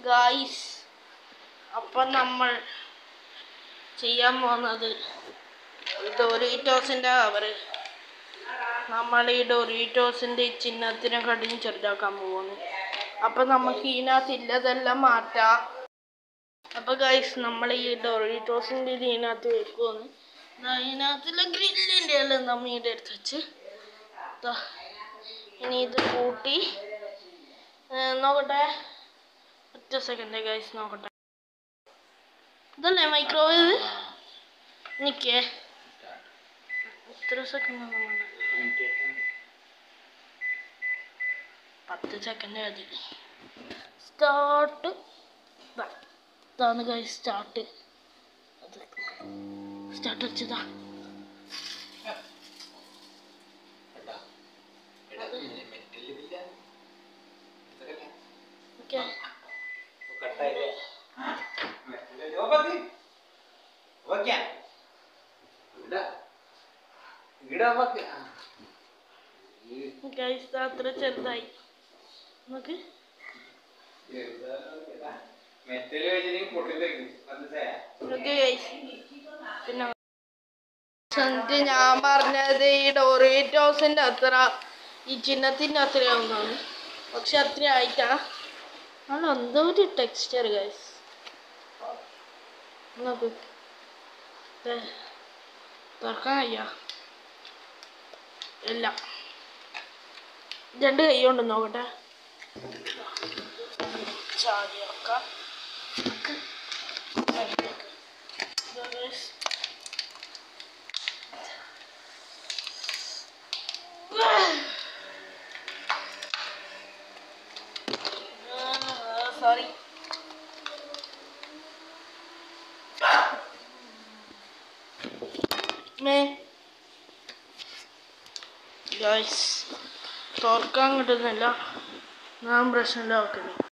guys അപ്പം നമ്മൾ ചെയ്യാൻ പോകുന്നത് ഡോറിറ്റോസിൻ്റെ കവറ് നമ്മൾ ഈ ഡോറിറ്റോസിൻ്റെ ഈ ചിഹ്നത്തിനെ കടിഞ്ഞ് ചെറുതാക്കാൻ പോകുന്നു അപ്പം നമുക്ക് ഇതിനകത്ത് ഇല്ലതെല്ലാം മാറ്റാം അപ്പം ഗൈസ് നമ്മൾ ഈ ഡോറിറ്റോസിൻ്റെ ഇത് ഇതിനകത്ത് വെക്കുമെന്ന് ഇതിനകത്തുള്ള ഗ്രില്ലിൻ്റെ എല്ലാം നമ്മൾ ഇവിടെ എടുത്ത് വെച്ച് ദാ ഇനി ഇത് കൂട്ടി ഏ, നോക്കട്ടെ ഒറ്റ സെക്കൻഡ് ഗൈസ് നോക്കട്ടെ ഇതല്ലേ മൈക്രോവേവ് നിക്കേ എത്ര സെക്കൻഡ് വേണ്ട പത്ത് സെക്കൻഡ് മതി സ്റ്റാർട്ട് ഇതാണ് ഗൈസ് സ്റ്റാർട്ട് അത് സ്റ്റാർട്ട് വെച്ചതാ ഓക്കെ ഗൈസ് അത്ര ചെറുതായി നമുക്ക് മെറ്റല് വെച്ചിട്ട് പൊട്ടിത്തെറിക്കും മനസ്സിലായ ഓക്കെ ഗൈസ് പിന്നെ എന്നിട്ട് ഞാൻ പറഞ്ഞത് ഈ ഡോറിറ്റോസിന്റെ അത്ര ഈ ചിഹ്നത്തിന്റെ അത്രയാവുന്നതാണ് പക്ഷെ അത്ര ആയിട്ടാ നല്ല എന്തോ ഒരു ടെക്സ്ചർ ഗൈസ് നോക്ക് ദേ, തുറക്കാൻ കഴിയാ ഇല്ല രണ്ട് കൈ കൊണ്ട് നോക്കട്ടെ ചാടി വെക്കാം സോറി മേ ഗൈസ് തുറക്കാൻ കിട്ടുന്നില്ല ഞാൻ പ്രശ്നമില്ല ഓക്കെ